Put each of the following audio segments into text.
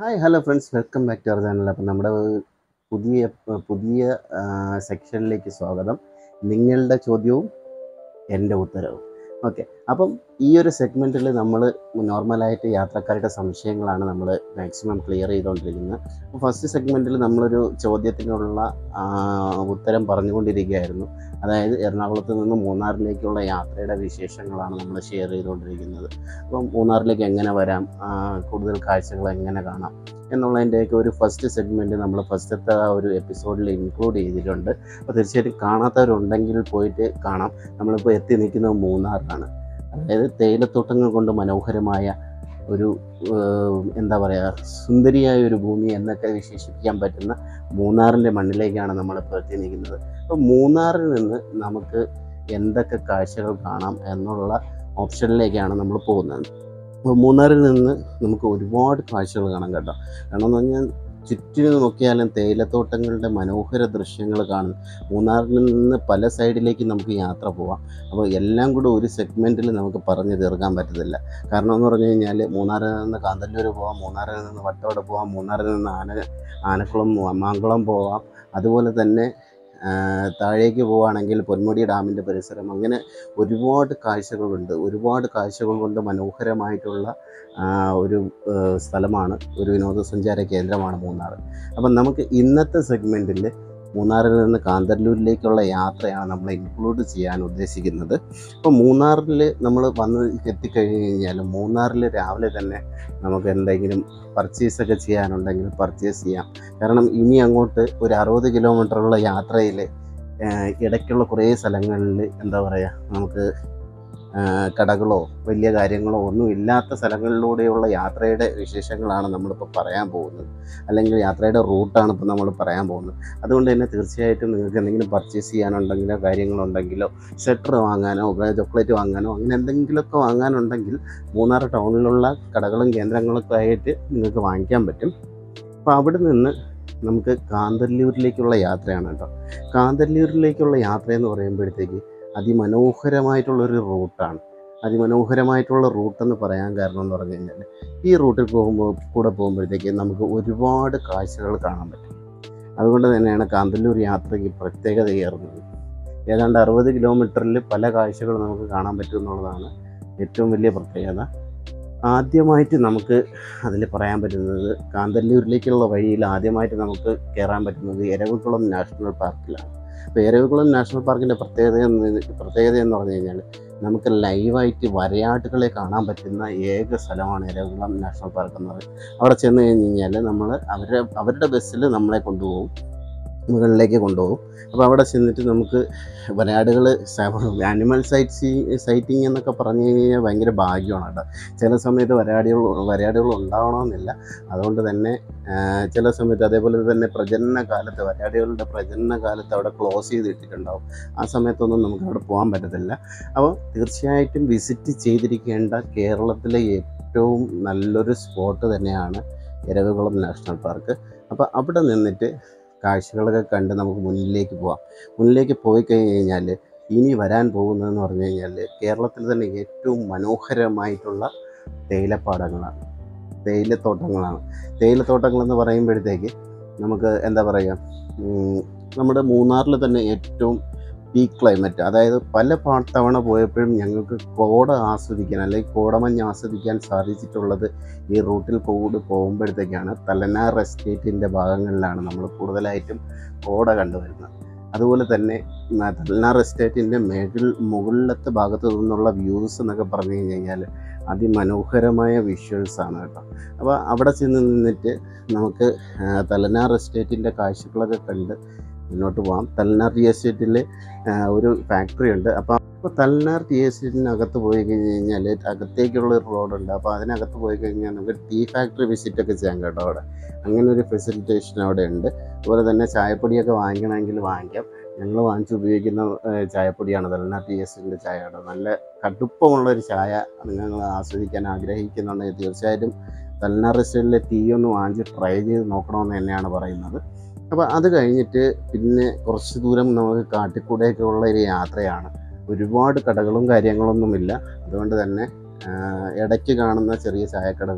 hi hello friends welcome back to our channel അപ്പം നമ്മുടെ പുതിയ പുതിയ സെക്ഷനിലേക്ക് സ്വാഗതം നിങ്ങളുടെ ചോദ്യവും എൻ്റെ ഉത്തരവും ഓക്കെ അപ്പം ഈ ഒരു സെഗ്മെൻറ്റിൽ നമ്മൾ നോർമലായിട്ട് യാത്രക്കാരുടെ സംശയങ്ങളാണ് നമ്മൾ മാക്സിമം ക്ലിയർ ചെയ്തുകൊണ്ടിരിക്കുന്നത് അപ്പോൾ ഫസ്റ്റ് സെഗ്മെൻറ്റിൽ നമ്മളൊരു ചോദ്യത്തിനുള്ള ആ, ഉത്തരം പറഞ്ഞുകൊണ്ടിരിക്കുകയായിരുന്നു അതായത് എറണാകുളത്ത് നിന്ന് മൂന്നാറിലേക്കുള്ള യാത്രയുടെ വിശേഷങ്ങളാണ് നമ്മൾ ഷെയർ ചെയ്തുകൊണ്ടിരിക്കുന്നത് അപ്പം മൂന്നാറിലേക്ക് എങ്ങനെ വരാം ആ, കൂടുതൽ കാഴ്ചകൾ എങ്ങനെ കാണാം എന്നുള്ളതിൻ്റെയൊക്കെ ഒരു ഫസ്റ്റ് സെഗ്മെൻറ്റ് നമ്മൾ ഫസ്റ്റത്തെ ആ ഒരു എപ്പിസോഡിൽ ഇൻക്ലൂഡ് ചെയ്തിട്ടുണ്ട് അപ്പോൾ തീർച്ചയായിട്ടും കാണാത്തവരുണ്ടെങ്കിൽ പോയിട്ട് കാണാം നമ്മളിപ്പോൾ എത്തി നിൽക്കുന്നത് മൂന്നാറിലാണ് അതായത് തേയിലത്തോട്ടങ്ങൾ കൊണ്ട് മനോഹരമായ ഒരു ഏഹ്, എന്താ പറയുക സുന്ദരിയായ ഒരു ഭൂമി എന്നൊക്കെ വിശേഷിപ്പിക്കാൻ പറ്റുന്ന മൂന്നാറിൻ്റെ മണ്ണിലേക്കാണ് നമ്മളിപ്പോൾ എത്തി നിൽക്കുന്നത് അപ്പോൾ മൂന്നാറിൽ നിന്ന് നമുക്ക് എന്തൊക്കെ കാഴ്ചകൾ കാണാം എന്നുള്ള ഓപ്ഷനിലേക്കാണ് നമ്മൾ പോകുന്നത് അപ്പോൾ മൂന്നാറിൽ നിന്ന് നമുക്ക് ഒരുപാട് കാഴ്ചകൾ കാണാം കേട്ടോ കാരണം എന്ന് പറഞ്ഞാൽ ചുറ്റിനും നോക്കിയാലും തേയിലത്തോട്ടങ്ങളുടെ മനോഹര ദൃശ്യങ്ങൾ കാണും മൂന്നാറിൽ നിന്ന് പല സൈഡിലേക്ക് നമുക്ക് യാത്ര പോവാം അപ്പോൾ എല്ലാം കൂടെ ഒരു സെഗ്മെൻറ്റിൽ നമുക്ക് പറഞ്ഞു തീർക്കാൻ പറ്റത്തില്ല കാരണം എന്ന് പറഞ്ഞു കഴിഞ്ഞാൽ മൂന്നാറിൽ നിന്ന് കാന്തല്ലൂർ പോവാം മൂന്നാറിൽ നിന്ന് വട്ടവട പോവാം മൂന്നാറിൽ നിന്ന് ആന ആനക്കുളം മാങ്കുളം പോവാം അതുപോലെ തന്നെ ആ, താഴേക്ക് പോവുകയാണെങ്കിൽ പൊന്മുടി ഡാമിൻ്റെ പരിസരം അങ്ങനെ ഒരുപാട് കാഴ്ചകളുണ്ട് ഒരുപാട് കാഴ്ചകൾ കൊണ്ട് മനോഹരമായിട്ടുള്ള ആ, ഒരു ആ, സ്ഥലമാണ് ഒരു വിനോദസഞ്ചാര കേന്ദ്രമാണ് മൂന്നാർ അപ്പം നമുക്ക് ഇന്നത്തെ സെഗ്മെൻറ്റിൽ മൂന്നാറിൽ നിന്ന് കാന്തല്ലൂരിലേക്കുള്ള യാത്രയാണ് നമ്മൾ ഇൻക്ലൂഡ് ചെയ്യാൻ ഉദ്ദേശിക്കുന്നത് അപ്പോൾ മൂന്നാറിൽ നമ്മൾ വന്ന് എത്തിക്കഴിഞ്ഞ് കഴിഞ്ഞാൽ മൂന്നാറിൽ രാവിലെ തന്നെ നമുക്ക് എന്തെങ്കിലും പർച്ചേസൊക്കെ ചെയ്യാനുണ്ടെങ്കിൽ പർച്ചേസ് ചെയ്യാം കാരണം ഇനി അങ്ങോട്ട് ഒരു അറുപത് കിലോമീറ്ററുള്ള യാത്രയിൽ ഇടയ്ക്കുള്ള കുറേ സ്ഥലങ്ങളിൽ എന്താ പറയുക നമുക്ക് ആ, കടകളോ വലിയ കാര്യങ്ങളോ ഒന്നും ഇല്ലാത്ത സ്ഥലങ്ങളിലൂടെയുള്ള യാത്രയുടെ വിശേഷങ്ങളാണ് നമ്മളിപ്പോൾ പറയാൻ പോകുന്നത് അല്ലെങ്കിൽ യാത്രയുടെ റൂട്ടാണ് ഇപ്പോൾ നമ്മൾ പറയാൻ പോകുന്നത് അതുകൊണ്ട് തന്നെ തീർച്ചയായിട്ടും നിങ്ങൾക്ക് എന്തെങ്കിലും പർച്ചേസ് ചെയ്യാനുണ്ടെങ്കിലോ കാര്യങ്ങളുണ്ടെങ്കിലോ സ്വെറ്റർ വാങ്ങാനോ ചോക്ലേറ്റ് വാങ്ങാനോ അങ്ങനെ എന്തെങ്കിലുമൊക്കെ വാങ്ങാനുണ്ടെങ്കിൽ മൂന്നാർ ടൗണിലുള്ള കടകളും കേന്ദ്രങ്ങളൊക്കെ ആയിട്ട് നിങ്ങൾക്ക് വാങ്ങിക്കാൻ പറ്റും അപ്പോൾ അവിടെ നിന്ന് നമുക്ക് കാന്തല്ലൂരിലേക്കുള്ള യാത്രയാണ് കേട്ടോ കാന്തല്ലൂരിലേക്കുള്ള യാത്ര എന്ന് പറയുമ്പോഴത്തേക്ക് അതിമനോഹരമായിട്ടുള്ളൊരു റൂട്ടാണ് അതിമനോഹരമായിട്ടുള്ള റൂട്ടെന്ന് പറയാൻ കാരണം എന്ന് പറഞ്ഞു കഴിഞ്ഞാൽ ഈ റൂട്ടിൽ പോകുമ്പോൾ കൂടെ പോകുമ്പോഴത്തേക്ക് നമുക്ക് ഒരുപാട് കാഴ്ചകൾ കാണാൻ പറ്റും അതുകൊണ്ട് തന്നെയാണ് കാന്തല്ലൂർ യാത്രയ്ക്ക് പ്രത്യേകതയേറുന്നത് ഏതാണ്ട് അറുപത് കിലോമീറ്ററിൽ പല കാഴ്ചകൾ നമുക്ക് കാണാൻ പറ്റും എന്നുള്ളതാണ് ഏറ്റവും വലിയ പ്രത്യേകത ആദ്യമായിട്ട് നമുക്ക് അതിൽ പറയാൻ പറ്റുന്നത് കാന്തല്ലൂരിലേക്കുള്ള വഴിയിൽ ആദ്യമായിട്ട് നമുക്ക് കയറാൻ പറ്റുന്നത് എരവികുളം നാഷണൽ പാർക്കിലാണ് അപ്പോൾ എരവികുളം നാഷണൽ പാർക്കിൻ്റെ പ്രത്യേകത എന്ന് പ്രത്യേകത എന്ന് പറഞ്ഞു കഴിഞ്ഞാൽ നമുക്ക് ലൈവായിട്ട് വരയാട്ടുകളെ കാണാൻ പറ്റുന്ന ഏക സ്ഥലമാണ് എരവികുളം നാഷണൽ പാർക്ക് എന്ന് പറയുന്നത് അവിടെ ചെന്ന് കഴിഞ്ഞ് കഴിഞ്ഞാൽ നമ്മൾ അവരുടെ അവരുടെ ബസ്സിൽ നമ്മളെ കൊണ്ടുപോകും മുകളിലേക്ക് കൊണ്ടുപോകും അപ്പോൾ അവിടെ ചെന്നിട്ട് നമുക്ക് വരയാടുകൾ ആനിമൽ സൈറ്റ് സീ സൈറ്റിംഗ് എന്നൊക്കെ പറഞ്ഞു കഴിഞ്ഞാൽ ഭയങ്കര ഭാഗ്യമാണ് കേട്ടോ ചില സമയത്ത് വരയാടികൾ വരയാടുകൾ ഉണ്ടാവണമെന്നില്ല അതുകൊണ്ട് തന്നെ ആ, ചില സമയത്ത് അതേപോലെ തന്നെ പ്രജനന കാലത്ത് വരയാടികളുടെ പ്രജനന കാലത്ത് അവിടെ ക്ലോസ് ചെയ്തിട്ടിട്ടുണ്ടാവും ആ സമയത്തൊന്നും നമുക്ക് അവിടെ പോകാൻ പറ്റത്തില്ല അപ്പോൾ തീർച്ചയായിട്ടും വിസിറ്റ് ചെയ്തിരിക്കേണ്ട കേരളത്തിലെ ഏറ്റവും നല്ലൊരു സ്പോട്ട് തന്നെയാണ് എരവികുളം നാഷണൽ പാർക്ക് അപ്പോൾ അവിടെ നിന്നിട്ട് കാഴ്ചകളൊക്കെ കണ്ട് നമുക്ക് മുന്നിലേക്ക് പോവാം മുന്നിലേക്ക് പോയി കഴിഞ്ഞ് കഴിഞ്ഞാൽ ഇനി വരാൻ പോകുന്നതെന്ന് പറഞ്ഞു കഴിഞ്ഞാൽ കേരളത്തിൽ തന്നെ ഏറ്റവും മനോഹരമായിട്ടുള്ള തേയിലപ്പാടങ്ങളാണ് തേയിലത്തോട്ടങ്ങളാണ് തേയിലത്തോട്ടങ്ങളെന്ന് പറയുമ്പോഴത്തേക്ക് നമുക്ക് എന്താ പറയുക ഉം, നമ്മുടെ മൂന്നാറിൽ തന്നെ ഏറ്റവും പീക്ക് ക്ലൈമറ്റ് അതായത് പല പാ- തവണ പോയപ്പോഴും ഞങ്ങൾക്ക് കോട ആസ്വദിക്കാൻ അല്ലെങ്കിൽ കോടമഞ്ഞ് ആസ്വദിക്കാൻ സാധിച്ചിട്ടുള്ളത് ഈ റൂട്ടിൽ കൂടി പോകുമ്പോഴത്തേക്കാണ് തലനാർ എസ്റ്റേറ്റിൻ്റെ ഭാഗങ്ങളിലാണ് നമ്മൾ കൂടുതലായിട്ടും കോട കണ്ടുവരുന്നത് അതുപോലെ തന്നെ ന- തലനാർ എസ്റ്റേറ്റിൻ്റെ മേളിൽ മുകളിലത്തെ ഭാഗത്തു നിന്നുള്ള വ്യൂസ് എന്നൊക്കെ പറഞ്ഞു കഴിഞ്ഞ് കഴിഞ്ഞാൽ അതിമനോഹരമായ വിഷ്വൽസ് ആണ് കേട്ടോ അപ്പോൾ അവിടെ ചെന്ന് നിന്നിട്ട് നമുക്ക് ആ, തലനാർ എസ്റ്റേറ്റിൻ്റെ കാഴ്ചകളൊക്കെ കണ്ട് മുന്നോട്ട് പോകാം തലനാർ ടി എസ്റ്റേറ്റിൽ ഒരു ഫാക്ടറി ഉണ്ട് അപ്പോൾ അപ്പോൾ തലനാർ ടി എസ്റ്റേറ്റിനകത്ത് പോയി കഴിഞ്ഞ് കഴിഞ്ഞാൽ അകത്തേക്കുള്ള ഒരു റോഡുണ്ട് അപ്പോൾ അതിനകത്ത് പോയി കഴിഞ്ഞാൽ നമുക്ക് ടീ ഫാക്ടറി വിസിറ്റ് ഒക്കെ ചെയ്യാം കേട്ടോ അവിടെ അങ്ങനെ ഒരു ഫെസിലിറ്റേഷൻ അവിടെ ഉണ്ട് അതുപോലെ തന്നെ ചായപ്പൊടിയൊക്കെ വാങ്ങിക്കണമെങ്കിൽ വാങ്ങിക്കാം ഞങ്ങൾ വാങ്ങിച്ച് ഉപയോഗിക്കുന്ന ഏഹ്, ചായപ്പൊടിയാണ് തലനാർ ടി എസിൻ്റെ ചായ കേട്ടോ നല്ല കടുപ്പമുള്ളൊരു ചായ നിങ്ങൾ ആസ്വദിക്കാൻ ആഗ്രഹിക്കുന്നുണ്ടെങ്കിൽ തീർച്ചയായിട്ടും തലനാർ എസ്റ്റേറ്റിലെ ടീ ഒന്ന് വാങ്ങിച്ച് ട്രൈ ചെയ്ത് നോക്കണമെന്ന് തന്നെയാണ് പറയുന്നത് അപ്പോൾ അത് കഴിഞ്ഞിട്ട് പിന്നെ കുറച്ച് ദൂരം നമുക്ക് കാട്ടിക്കൂടെയൊക്കെ ഉള്ള ഒരു യാത്രയാണ് ഒരുപാട് കടകളും കാര്യങ്ങളൊന്നുമില്ല അതുകൊണ്ട് തന്നെ ആ, ഇടയ്ക്ക് കാണുന്ന ചെറിയ ചായക്കടകളും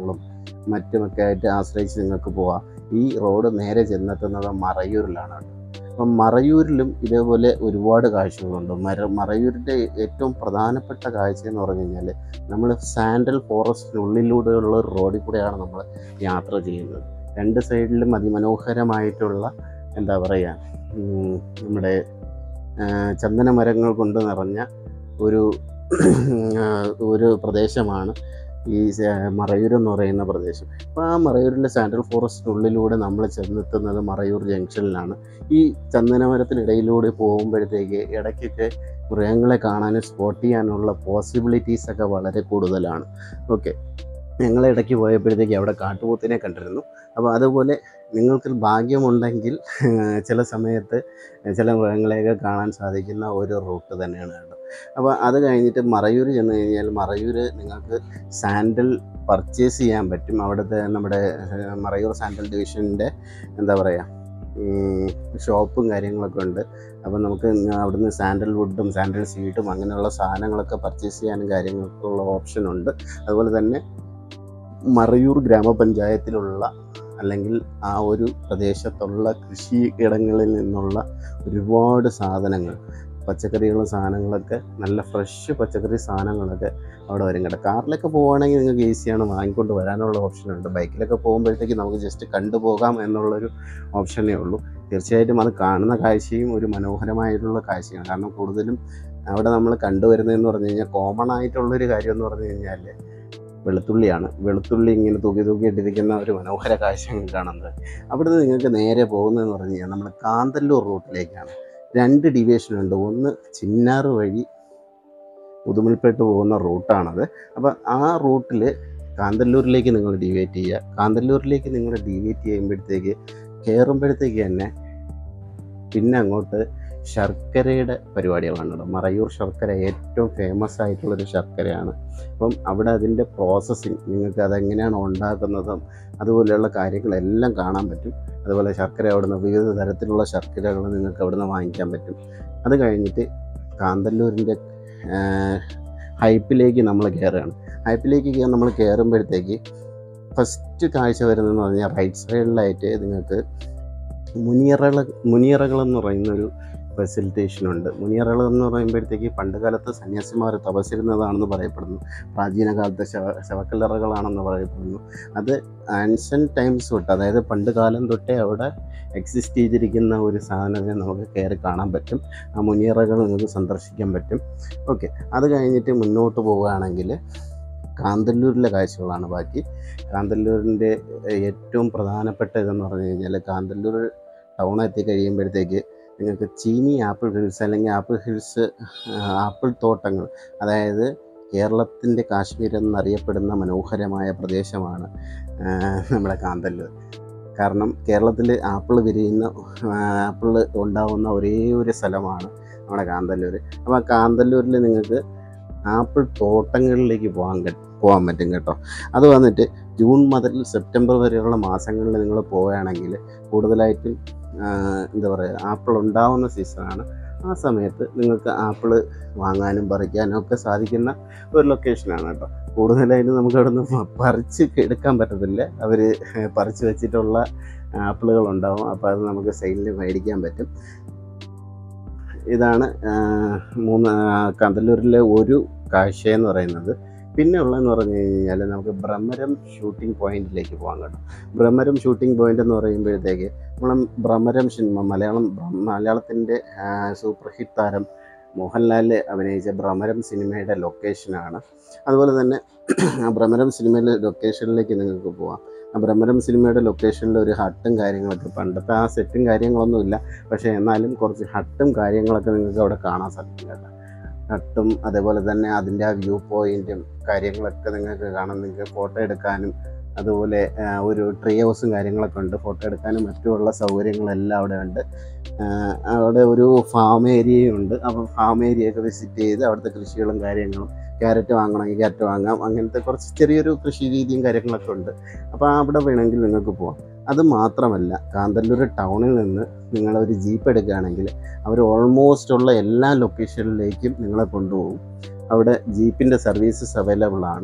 മറ്റുമൊക്കെ ആയിട്ട് ആശ്രയിച്ച് നിങ്ങൾക്ക് പോവാം ഈ റോഡ് നേരെ ചെന്നെത്തുന്നത് മറയൂരിലാണ് അപ്പം മറയൂരിലും ഇതേപോലെ ഒരുപാട് കാഴ്ചകളുണ്ട് മര മറയൂരിൻ്റെ ഏറ്റവും പ്രധാനപ്പെട്ട കാഴ്ച എന്ന് പറഞ്ഞു കഴിഞ്ഞാൽ നമ്മൾ സാൻഡൽ ഫോറസ്റ്റിനുള്ളിലൂടെയുള്ള ഒരു റോഡിൽ കൂടെയാണ് നമ്മൾ യാത്ര ചെയ്യുന്നത് രണ്ട് സൈഡിലും അതിമനോഹരമായിട്ടുള്ള എന്താ പറയുക ഉം, നമ്മുടെ ആ, ചന്ദന മരങ്ങൾ കൊണ്ട് നിറഞ്ഞ ഒരു ആ, ഒരു പ്രദേശമാണ് ഈ സ- മറയൂർ എന്ന് പറയുന്ന പ്രദേശം അപ്പോൾ ആ മറയൂരിലെ സാൻഡൽ ഫോറസ്റ്റിനുള്ളിലൂടെ നമ്മൾ ചെന്നെത്തുന്നത് മറയൂർ ജംഗ്ഷനിലാണ് ഈ ചന്ദനമരത്തിനിടയിലൂടെ പോകുമ്പോഴത്തേക്ക് ഇടയ്ക്കൊക്കെ മൃഗങ്ങളെ കാണാനും സ്പോട്ട് ചെയ്യാനുള്ള പോസിബിലിറ്റീസ് ഒക്കെ വളരെ കൂടുതലാണ് ഓക്കെ ഞങ്ങൾ ഇടയ്ക്ക് പോയപ്പോഴത്തേക്ക് അവിടെ കാട്ടുപോത്തിനെ കണ്ടിരുന്നു അപ്പോൾ അതുപോലെ നിങ്ങൾക്ക് ഭാഗ്യമുണ്ടെങ്കിൽ ചില സമയത്ത് ചില മൃഗങ്ങളെയൊക്കെ കാണാൻ സാധിക്കുന്ന ഒരു റൂട്ട് തന്നെയാണ് കേട്ടോ അപ്പോൾ അത് കഴിഞ്ഞിട്ട് മറയൂർ ചെന്ന് കഴിഞ്ഞാൽ മറയൂർ നിങ്ങൾക്ക് സാൻഡൽ പർച്ചേസ് ചെയ്യാൻ പറ്റും അവിടുത്തെ നമ്മുടെ ഏഹ്, മറയൂർ സാൻഡൽ ഡിവിഷൻ്റെ എന്താ പറയുക ഷോപ്പും കാര്യങ്ങളൊക്കെ ഉണ്ട് അപ്പോൾ നമുക്ക് അവിടുന്ന് സാൻഡൽ വുഡും സാൻഡൽ സീഡും അങ്ങനെയുള്ള സാധനങ്ങളൊക്കെ പർച്ചേസ് ചെയ്യാനും കാര്യങ്ങൾക്കുള്ള ഓപ്ഷൻ ഉണ്ട് അതുപോലെ തന്നെ മറയൂർ ഗ്രാമപഞ്ചായത്തിലുള്ള അല്ലെങ്കിൽ ആ ഒരു പ്രദേശത്തുള്ള കൃഷി ഇടങ്ങളിൽ നിന്നുള്ള ഒരുപാട് സാധനങ്ങൾ പച്ചക്കറികളും സാധനങ്ങളൊക്കെ നല്ല ഫ്രഷ് പച്ചക്കറി സാധനങ്ങളൊക്കെ അവിടെ വരും കേട്ടോ കാറിലൊക്കെ പോവുകയാണെങ്കിൽ നിങ്ങൾക്ക് ഈസിയാണ് വാങ്ങിക്കൊണ്ട് വരാനുള്ള ഓപ്ഷനുണ്ട് ബൈക്കിലൊക്കെ പോകുമ്പോഴത്തേക്ക് നമുക്ക് ജസ്റ്റ് കണ്ടുപോകാം എന്നുള്ളൊരു ഓപ്ഷനേ ഉള്ളൂ തീർച്ചയായിട്ടും അത് കാണുന്ന കാഴ്ചയും ഒരു മനോഹരമായിട്ടുള്ള കാഴ്ചയാണ് കാരണം കൂടുതലും അവിടെ നമ്മൾ കണ്ടുവരുന്നതെന്ന് പറഞ്ഞു കഴിഞ്ഞാൽ കോമൺ ആയിട്ടുള്ളൊരു കാര്യം എന്ന് പറഞ്ഞു കഴിഞ്ഞാൽ വെളുത്തുള്ളിയാണ് വെളുത്തുള്ളി ഇങ്ങനെ തൂക്കി തൂക്കിയിട്ടിരിക്കുന്ന ഒരു മനോഹര കാഴ്ച കാണുന്നത് അവിടുന്ന് നിങ്ങൾക്ക് നേരെ പോകുന്നതെന്ന് പറഞ്ഞു കഴിഞ്ഞാൽ നമ്മൾ കാന്തല്ലൂർ റൂട്ടിലേക്കാണ് രണ്ട് ഡിവിഷനുണ്ട് ഒന്ന് ചിന്നാറ് വഴി ഉദുമൽപേട്ട് പോകുന്ന റൂട്ടാണത് അപ്പോൾ ആ റൂട്ടിൽ കാന്തല്ലൂരിലേക്ക് നിങ്ങൾ ഡിവേറ്റ് ചെയ്യുക കാന്തല്ലൂരിലേക്ക് നിങ്ങൾ ഡിവേറ്റ് ചെയ്യുമ്പോഴത്തേക്ക് കയറുമ്പോഴത്തേക്ക് തന്നെ പിന്നെ അങ്ങോട്ട് ശർക്കരയുടെ പരിപാടികളാണ് കേട്ടോ മറയൂർ ശർക്കര ഏറ്റവും ഫേമസ് ആയിട്ടുള്ളൊരു ശർക്കരയാണ് അപ്പം അവിടെ അതിൻ്റെ പ്രോസസ്സിങ് നിങ്ങൾക്ക് അതെങ്ങനെയാണ് ഉണ്ടാക്കുന്നതും അതുപോലെയുള്ള കാര്യങ്ങളെല്ലാം കാണാൻ പറ്റും അതുപോലെ ശർക്കര അവിടുന്ന് വിവിധ തരത്തിലുള്ള ശർക്കരകൾ നിങ്ങൾക്ക് അവിടുന്ന് വാങ്ങിക്കാൻ പറ്റും അത് കഴിഞ്ഞിട്ട് കാന്തല്ലൂരിൻ്റെ ഹൈപ്പിലേക്ക് നമ്മൾ കയറുകയാണ് ഹൈപ്പിലേക്ക് കയറി നമ്മൾ കയറുമ്പോഴത്തേക്ക് ഫസ്റ്റ് കാഴ്ച വരുന്നതെന്ന് പറഞ്ഞാൽ റൈറ്റ് സൈഡിലായിട്ട് നിങ്ങൾക്ക് മുനിയറകൾ മുനിയറകൾ എന്ന് പറയുന്നൊരു ഫെസിലിറ്റേഷൻ ഉണ്ട് മുനിയറകൾ എന്ന് പറയുമ്പോഴത്തേക്ക് പണ്ട് കാലത്ത് സന്യാസിമാർ തപസ്സിരുന്നതാണെന്ന് പറയപ്പെടുന്നു പ്രാചീന കാലത്തെ ശവ ശവക്കല്ലറകളാണെന്ന് പറയപ്പെടുന്നു അത് ആൻഷ്യൻ ടൈംസ് തൊട്ട് അതായത് പണ്ട് കാലം തൊട്ടേ അവിടെ എക്സിസ്റ്റ് ചെയ്തിരിക്കുന്ന ഒരു സാധനമേ നമുക്ക് കയറി കാണാൻ പറ്റും ആ മുനിയറകൾ നിങ്ങൾക്ക് സന്ദർശിക്കാൻ പറ്റും ഓക്കെ അത് കഴിഞ്ഞിട്ട് മുന്നോട്ട് പോവുകയാണെങ്കിൽ കാന്തല്ലൂരിലെ കാഴ്ചകളാണ് ബാക്കി കാന്തല്ലൂരിൻ്റെ ഏറ്റവും പ്രധാനപ്പെട്ട ഇതെന്ന് പറഞ്ഞു കഴിഞ്ഞാൽ കാന്തല്ലൂർ ടൗൺ എത്തി കഴിയുമ്പോഴത്തേക്ക് നിങ്ങൾക്ക് ചീനി ആപ്പിൾ ഹിൽസ് അല്ലെങ്കിൽ ആപ്പിൾ ഹിൽസ് ആപ്പിൾ തോട്ടങ്ങൾ അതായത് കേരളത്തിൻ്റെ കാശ്മീർ എന്നറിയപ്പെടുന്ന മനോഹരമായ പ്രദേശമാണ് ആ, നമ്മുടെ കാന്തല്ലൂർ കാരണം കേരളത്തിൽ ആപ്പിൾ വിരിയുന്ന ആപ്പിൾ ഉണ്ടാവുന്ന ഒരേ ഒരു സ്ഥലമാണ് നമ്മുടെ കാന്തല്ലൂർ അപ്പോൾ ആ കാന്തല്ലൂരിൽ നിങ്ങൾക്ക് ആപ്പിൾ തോട്ടങ്ങളിലേക്ക് പോകാൻ കെ- പോകാൻ പറ്റും കേട്ടോ അത് വന്നിട്ട് ജൂൺ മുതൽ സെപ്റ്റംബർ വരെയുള്ള മാസങ്ങളിൽ നിങ്ങൾ പോവുകയാണെങ്കിൽ കൂടുതലായിട്ടും ആ, എന്താ പറയുക ആപ്പിൾ ഉണ്ടാവുന്ന സീസണാണ് ആ സമയത്ത് നിങ്ങൾക്ക് ആപ്പിൾ വാങ്ങാനും പറിക്കാനും ഒക്കെ സാധിക്കുന്ന ഒരു ലൊക്കേഷനാണ് കേട്ടോ കൂടുതലായിട്ടും നമുക്ക് അവിടെ നിന്ന് പറിച്ച് എടുക്കാൻ പറ്റത്തില്ല അവർ പറിച്ച് വെച്ചിട്ടുള്ള ആപ്പിളുകൾ ഉണ്ടാവും അപ്പോൾ അത് നമുക്ക് സെയിലിൽ മേടിക്കാൻ പറ്റും ഇതാണ് ആ, മൂന്ന് ആ, കാന്തല്ലൂരിലെ ഒരു കാഴ്ച എന്ന് പറയുന്നത് പിന്നെ ഉള്ളതെന്ന് പറഞ്ഞു കഴിഞ്ഞാൽ നമുക്ക് ഭ്രമരം ഷൂട്ടിംഗ് പോയിന്റിലേക്ക് പോകാം കേട്ടോ ഭ്രമരം ഷൂട്ടിംഗ് പോയിന്റ് എന്ന് പറയുമ്പോഴത്തേക്ക് നമ്മൾ ഭ്രമരം സിനിമ മലയാളം മലയാളത്തിൻ്റെ സൂപ്പർ ഹിറ്റ് താരം മോഹൻലാൽ അഭിനയിച്ച ഭ്രമരം സിനിമയുടെ ലൊക്കേഷനാണ് അതുപോലെ തന്നെ ആ ഭ്രമരം സിനിമയിലെ ലൊക്കേഷനിലേക്ക് നിങ്ങൾക്ക് പോവാം ആ ഭ്രമരം സിനിമയുടെ ലൊക്കേഷനിൽ ഒരു ഹട്ടും കാര്യങ്ങളൊക്കെ പണ്ടത്തെ ആ സെറ്റും കാര്യങ്ങളൊന്നുമില്ല പക്ഷേ എന്നാലും കുറച്ച് ഹട്ടും കാര്യങ്ങളൊക്കെ നിങ്ങൾക്ക് അവിടെ കാണാൻ സാധിക്കും കേട്ടോ ഹട്ടും അതേപോലെ തന്നെ അതിൻ്റെ ആ വ്യൂ പോയിൻറ്റും കാര്യങ്ങളൊക്കെ നിങ്ങൾക്ക് കാണാൻ നിങ്ങൾക്ക് ഫോട്ടോ എടുക്കാനും അതുപോലെ ആ, ഒരു ട്രീ ഹൗസും കാര്യങ്ങളൊക്കെ ഉണ്ട് ഫോട്ടോ എടുക്കാനും മറ്റുമുള്ള സൗകര്യങ്ങളെല്ലാം അവിടെ ഉണ്ട് ആ, അവിടെ ഒരു ഫാം ഏരിയയും ഉണ്ട് അപ്പോൾ ഫാം ഏരിയ ഒക്കെ വിസിറ്റ് ചെയ്ത് അവിടുത്തെ കൃഷികളും കാര്യങ്ങളും ക്യാരറ്റ് വാങ്ങണമെങ്കിൽ ക്യാരറ്റ് വാങ്ങാം അങ്ങനത്തെ കുറച്ച് ചെറിയൊരു കൃഷി രീതിയും കാര്യങ്ങളൊക്കെ ഉണ്ട് അപ്പോൾ അവിടെ വേണമെങ്കിൽ നിങ്ങൾക്ക് പോവാം അത് മാത്രമല്ല കാന്തല്ലൂർ ടൗണിൽ നിന്ന് നിങ്ങളൊരു ജീപ്പ് എടുക്കുകയാണെങ്കിൽ അവർ ഓൾമോസ്റ്റ് ഉള്ള എല്ലാ ലൊക്കേഷനിലേക്കും നിങ്ങളെ കൊണ്ടുപോകും അവിടെ ജീപ്പിൻ്റെ സർവീസസ് അവൈലബിൾ ആണ്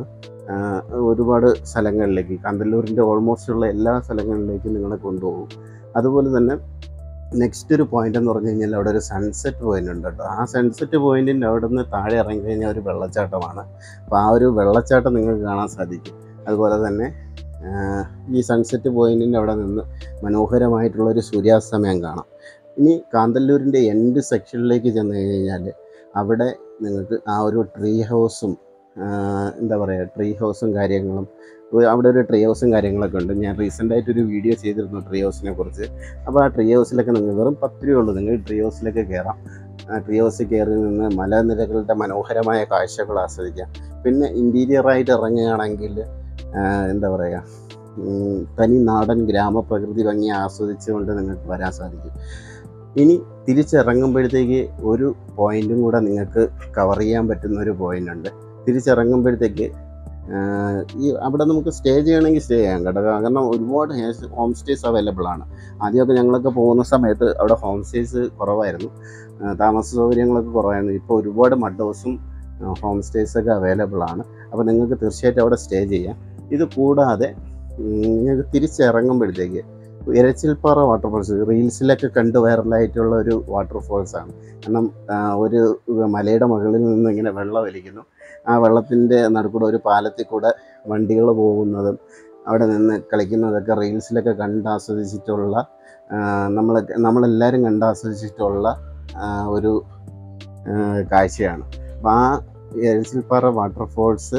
ആ, ഒരുപാട് സ്ഥലങ്ങളിലേക്ക് കാന്തല്ലൂരിൻ്റെ ഓൾമോസ്റ്റ് ഉള്ള എല്ലാ സ്ഥലങ്ങളിലേക്കും നിങ്ങളെ കൊണ്ടുപോകും അതുപോലെ തന്നെ നെക്സ്റ്റ് ഒരു പോയിന്റ് എന്ന് പറഞ്ഞു കഴിഞ്ഞാൽ അവിടെ ഒരു സൺസെറ്റ് പോയിന്റ് ഉണ്ട് കേട്ടോ ആ സൺസെറ്റ് പോയിന്റിൻ്റെ അവിടെ നിന്ന് താഴെ ഇറങ്ങി കഴിഞ്ഞാൽ ഒരു വെള്ളച്ചാട്ടമാണ് അപ്പോൾ ആ ഒരു വെള്ളച്ചാട്ടം നിങ്ങൾക്ക് കാണാൻ സാധിക്കും അതുപോലെ തന്നെ ആ, ഈ സൺസെറ്റ് പോയിന്റിൻ്റെ അവിടെ നിന്ന് മനോഹരമായിട്ടുള്ള ഒരു സൂര്യാസ്തമയം കാണാം ഇനി കാന്തല്ലൂരിൻ്റെ എൻഡ് സെക്ഷനിലേക്ക് ചെന്ന് കഴിഞ്ഞാൽ അവിടെ നിങ്ങൾക്ക് ആ ഒരു ട്രീ ഹൗസും എന്താ പറയുക ട്രീ ഹൗസും കാര്യങ്ങളും ഒരു- അവിടെ ഒരു ട്രീ ഹൗസും കാര്യങ്ങളൊക്കെ ഉണ്ട് ഞാൻ റീസെൻ്റ് ആയിട്ട് ഒരു വീഡിയോ ചെയ്തിരുന്നു ട്രീ ഹൗസിനെ കുറിച്ച് അപ്പോൾ ആ ട്രീ ഹൗസിലൊക്കെ നിങ്ങൾ വെറും പത്ത് രൂപ ഉള്ളൂ നിങ്ങൾ ട്രീ ഹൗസിലൊക്കെ കയറാം ആ ട്രീ ഹൗസിൽ കയറി നിന്ന് മലനിരകളുടെ മനോഹരമായ കാഴ്ചകൾ ആസ്വദിക്കാം പിന്നെ ഇൻറ്റീരിയറായിട്ട് ഇറങ്ങുകയാണെങ്കിൽ ആ, എന്താ പറയുക ഉം, തനി നാടൻ ഗ്രാമപ്രകൃതി ഭംഗി ആസ്വദിച്ചുകൊണ്ട് നിങ്ങൾക്ക് വരാൻ സാധിക്കും ഇനി തിരിച്ചിറങ്ങുമ്പോഴത്തേക്ക് ഒരു പോയിന്റും കൂടെ നിങ്ങൾക്ക് കവർ ചെയ്യാൻ പറ്റുന്ന ഒരു പോയിന്റ് ഉണ്ട് തിരിച്ചിറങ്ങുമ്പോഴത്തേക്ക് ആഹ്, ഈ അവിടെ നമുക്ക് സ്റ്റേ ചെയ്യണമെങ്കിൽ സ്റ്റേ ചെയ്യാം കേട്ടോ കാരണം ഒരുപാട് ഹോം സ്റ്റേസ് അവൈലബിൾ ആണ് ആദ്യമൊക്കെ ഞങ്ങളൊക്കെ പോകുന്ന സമയത്ത് അവിടെ ഹോം സ്റ്റേസ് കുറവായിരുന്നു ആഹ്, താമസ സൗകര്യങ്ങളൊക്കെ കുറവായിരുന്നു ഇപ്പോൾ ഒരുപാട് മഡ് ഹൗസും ഹോം സ്റ്റേസ് ഒക്കെ അവൈലബിൾ ആണ് അപ്പോൾ നിങ്ങൾക്ക് തീർച്ചയായിട്ടും അവിടെ സ്റ്റേ ചെയ്യാം ഇത് കൂടാതെ ഉം, നിങ്ങൾക്ക് തിരിച്ചിറങ്ങുമ്പോഴത്തേക്ക് ഇരച്ചിൽപ്പാറ വാട്ടർഫോൾസ് റീൽസിലൊക്കെ കണ്ട് വൈറലായിട്ടുള്ള ഒരു വാട്ടർഫോൾസ് ആണ് കാരണം ആ, ഒരു മലയുടെ മുകളിൽ നിന്ന് ഇങ്ങനെ വെള്ളം ഒലിക്കുന്നു ആ വെള്ളത്തിൻ്റെ നടുക്കൂടെ ഒരു പാലത്തിൽ കൂടെ വണ്ടികൾ പോകുന്നതും അവിടെ നിന്ന് കളിക്കുന്നതൊക്കെ റീൽസിലൊക്കെ കണ്ട് ആസ്വദിച്ചിട്ടുള്ള നമ്മൾ നമ്മളെല്ലാവരും കണ്ട് ആസ്വദിച്ചിട്ടുള്ള ആ, ഒരു ആ, കാഴ്ചയാണ് അപ്പോൾ ആ എരച്ചിൽപ്പാറ വാട്ടർഫോൾസ്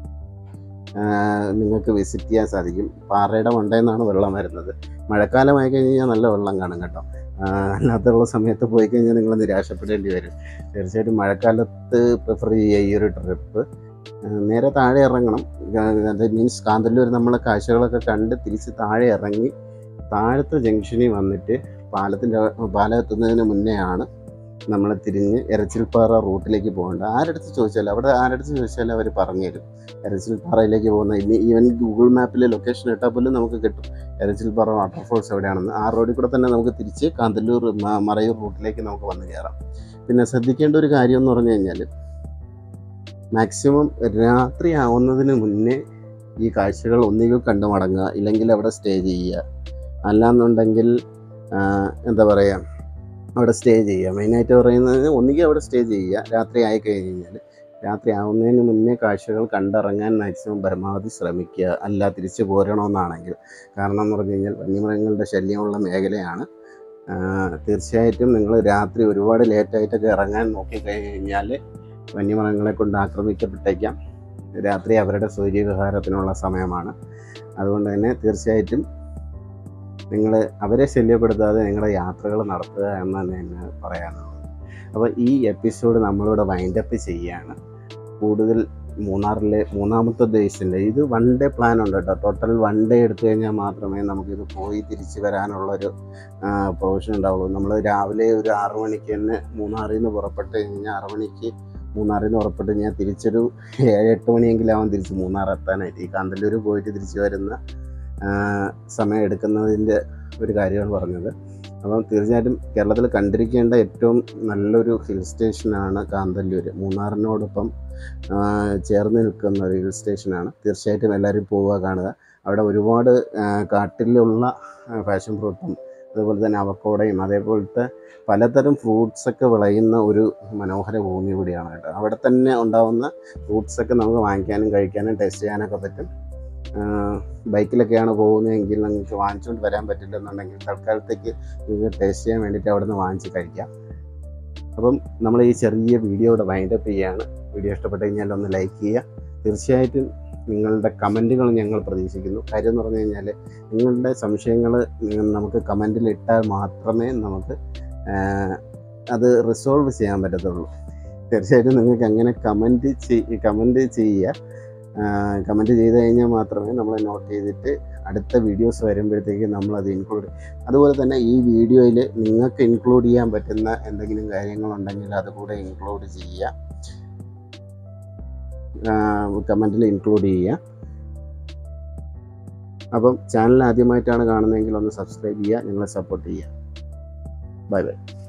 നിങ്ങൾക്ക് വിസിറ്റ് ചെയ്യാൻ സാധിക്കും പാറയുടെ മണ്ടയിൽ നിന്നാണ് വെള്ളം വരുന്നത് മഴക്കാലമായി കഴിഞ്ഞാൽ നല്ല വെള്ളം കാണും കേട്ടോ ആ, അല്ലാത്തുള്ള സമയത്ത് പോയി കഴിഞ്ഞാൽ നിങ്ങൾ നിരാശപ്പെടേണ്ടി വരും തീർച്ചയായിട്ടും മഴക്കാലത്ത് പ്രിഫർ ചെയ്യുക ഈ ഒരു ട്രിപ്പ് നേരെ താഴെ ഇറങ്ങണം അത് മീൻസ് കാന്തല്ലൂർ നമ്മൾ കാഴ്ചകളൊക്കെ കണ്ട് തിരിച്ച് താഴെ ഇറങ്ങി താഴത്തെ ജംഗ്ഷനിൽ വന്നിട്ട് പാലത്തിൻ്റെ പാലം എത്തുന്നതിന് മുന്നേ ആണ് നമ്മൾ തിരിഞ്ഞ് എരച്ചിൽപ്പാറ റൂട്ടിലേക്ക് പോകേണ്ടത് ആരടുത്ത് ചോദിച്ചാലും അവിടെ ആരടുത്ത് ചോദിച്ചാലും അവർ പറഞ്ഞുതരും എരച്ചിൽപ്പാറയിലേക്ക് പോകുന്ന ഇനി ഈവൻ ഗൂഗിൾ മാപ്പിൽ ലൊക്കേഷൻ ഇട്ടാൽ പോലും നമുക്ക് കിട്ടും എരച്ചിൽപ്പാറ വാട്ടർഫോൾസ് എവിടെയാണെന്ന് ആ റോഡിൽ കൂടെ തന്നെ നമുക്ക് തിരിച്ച് കാന്തല്ലൂർ മ- മറയൂർ റൂട്ടിലേക്ക് നമുക്ക് വന്ന് കയറാം പിന്നെ ശ്രദ്ധിക്കേണ്ട ഒരു കാര്യം എന്ന് പറഞ്ഞു കഴിഞ്ഞാൽ മാക്സിമം രാത്രി ആവുന്നതിന് മുന്നേ ഈ കാഴ്ചകൾ ഒന്നുകിൽ കണ്ടു മടങ്ങുക ഇല്ലെങ്കിൽ അവിടെ സ്റ്റേ ചെയ്യുക അല്ലാന്നുണ്ടെങ്കിൽ ആ, എന്താ പറയുക അവിടെ സ്റ്റേ ചെയ്യുക മെയിനായിട്ട് പറയുന്നത് ഒന്നുകിൽ അവിടെ സ്റ്റേ ചെയ്യുക രാത്രി ആയി കഴിഞ്ഞ് കഴിഞ്ഞാൽ രാത്രി ആവുന്നതിന് മുന്നേ കാഴ്ചകൾ കണ്ടിറങ്ങാൻ മാക്സിമം പരമാവധി ശ്രമിക്കുക അല്ല തിരിച്ചു പോരണമെന്നാണെങ്കിൽ കാരണം എന്ന് പറഞ്ഞു കഴിഞ്ഞാൽ വന്യമൃഗങ്ങളുടെ ശല്യമുള്ള മേഖലയാണ് ആ, തീർച്ചയായിട്ടും നിങ്ങൾ രാത്രി ഒരുപാട് ലേറ്റായിട്ടൊക്കെ ഇറങ്ങാൻ നോക്കിക്കഴിഞ്ഞാൽ വന്യമൃഗങ്ങളെ കൊണ്ട് ആക്രമിക്കപ്പെട്ടേക്കാം രാത്രി അവരുടെ സൂര്യവിഹാരത്തിനുള്ള സമയമാണ് അതുകൊണ്ട് തന്നെ തീർച്ചയായിട്ടും നിങ്ങൾ അവരെ ശല്യപ്പെടുത്താതെ നിങ്ങളുടെ യാത്രകൾ നടത്തുക എന്ന് തന്നെ എന്നെ പറയാനുള്ളത് അപ്പോൾ ഈ എപ്പിസോഡ് നമ്മളിവിടെ വൈൻഡപ്പ് ചെയ്യുകയാണ് കൂടുതൽ മൂന്നാറിലെ മൂന്നാമത്തെ ദിവസത്തിൻ്റെ ഇത് വൺ ഡേ പ്ലാൻ ഉണ്ട് കേട്ടോ ടോട്ടൽ വൺ ഡേ എടുത്തു കഴിഞ്ഞാൽ മാത്രമേ നമുക്കിത് പോയി തിരിച്ച് വരാനുള്ളൊരു പ്രൊവിഷൻ ഉണ്ടാവുള്ളൂ നമ്മൾ രാവിലെ ഒരു ആറു മണിക്ക് തന്നെ മൂന്നാറിൽ നിന്ന് പുറപ്പെട്ട് കഴിഞ്ഞാൽ ആറു മണിക്ക് മൂന്നാറിൽ നിന്ന് പുറപ്പെട്ട് കഴിഞ്ഞാൽ തിരിച്ചൊരു ഏഴ് എട്ട് മണിയെങ്കിലും ആവും തിരിച്ച് മൂന്നാർ എത്താനായിട്ട് ഈ കാന്തല്ലൂർ പോയിട്ട് തിരിച്ച് വരുന്ന ആ, സമയം എടുക്കുന്നതിൻ്റെ ഒരു കാര്യമാണ് പറഞ്ഞത് അപ്പം തീർച്ചയായിട്ടും കേരളത്തിൽ കണ്ടിരിക്കേണ്ട ഏറ്റവും നല്ലൊരു ഹിൽ സ്റ്റേഷനാണ് കാന്തല്ലൂർ മൂന്നാറിനോടൊപ്പം ആ, ചേർന്ന് നിൽക്കുന്ന ഒരു ഹിൽ സ്റ്റേഷനാണ് തീർച്ചയായിട്ടും എല്ലാവരും പോവുക കാണുക അവിടെ ഒരുപാട് ആ, കാട്ടിലുള്ള ഫാഷൻ ഫ്രൂട്ടും അതുപോലെ തന്നെ അവക്കോടയും അതേപോലത്തെ പലതരം ഫ്രൂട്ട്സൊക്കെ വിളയുന്ന ഒരു മനോഹര ഭൂമി കൂടിയാണ് കേട്ടോ അവിടെ തന്നെ ഉണ്ടാവുന്ന ഫ്രൂട്ട്സൊക്കെ നമുക്ക് വാങ്ങിക്കാനും കഴിക്കാനും ടേസ്റ്റ് ചെയ്യാനൊക്കെ പറ്റും ബൈക്കിലൊക്കെയാണ് പോകുന്നതെങ്കിൽ നിങ്ങൾക്ക് വാങ്ങിച്ചുകൊണ്ട് വരാൻ പറ്റില്ലെന്നുണ്ടെങ്കിൽ തൽക്കാലത്തേക്ക് നിങ്ങൾക്ക് ടേസ്റ്റ് ചെയ്യാൻ വേണ്ടിയിട്ട് അവിടെ നിന്ന് വാങ്ങിച്ച് കഴിക്കാം അപ്പം നമ്മൾ ഈ ചെറിയ വീഡിയോ ഇവിടെ വൈൻഡപ്പ് ചെയ്യുകയാണ് വീഡിയോ ഇഷ്ടപ്പെട്ട് കഴിഞ്ഞാൽ ഒന്ന് ലൈക്ക് ചെയ്യുക തീർച്ചയായിട്ടും നിങ്ങളുടെ കമൻറ്റുകൾ ഞങ്ങൾ പ്രതീക്ഷിക്കുന്നു കാര്യം എന്ന് പറഞ്ഞു കഴിഞ്ഞാൽ നിങ്ങളുടെ സംശയങ്ങൾ നമുക്ക് കമൻറ്റിൽ ഇട്ടാൽ മാത്രമേ നമുക്ക് ആഹ്, അത് റിസോൾവ് ചെയ്യാൻ പറ്റത്തുള്ളൂ തീർച്ചയായിട്ടും നിങ്ങൾക്ക് അങ്ങനെ കമൻറ്റ് ചെയ് കമൻറ്റ് ചെയ്യുക കമൻറ്റ് ചെയ്ത് കഴിഞ്ഞാൽ മാത്രമേ നമ്മൾ നോട്ട് ചെയ്തിട്ട് അടുത്ത വീഡിയോസ് വരുമ്പോഴത്തേക്ക് നമ്മളത് ഇൻക്ലൂഡ് അതുപോലെ തന്നെ ഈ വീഡിയോയിൽ നിങ്ങൾക്ക് ഇൻക്ലൂഡ് ചെയ്യാൻ പറ്റുന്ന എന്തെങ്കിലും കാര്യങ്ങളുണ്ടെങ്കിൽ അത് കൂടെ ഇൻക്ലൂഡ് ചെയ്യുക കമൻറ്റിൽ ഇൻക്ലൂഡ് ചെയ്യുക അപ്പം ചാനൽ ആദ്യമായിട്ടാണ് കാണുന്നതെങ്കിൽ ഒന്ന് സബ്സ്ക്രൈബ് ചെയ്യുക ഞങ്ങളെ സപ്പോർട്ട് ചെയ്യുക ബൈ ബൈ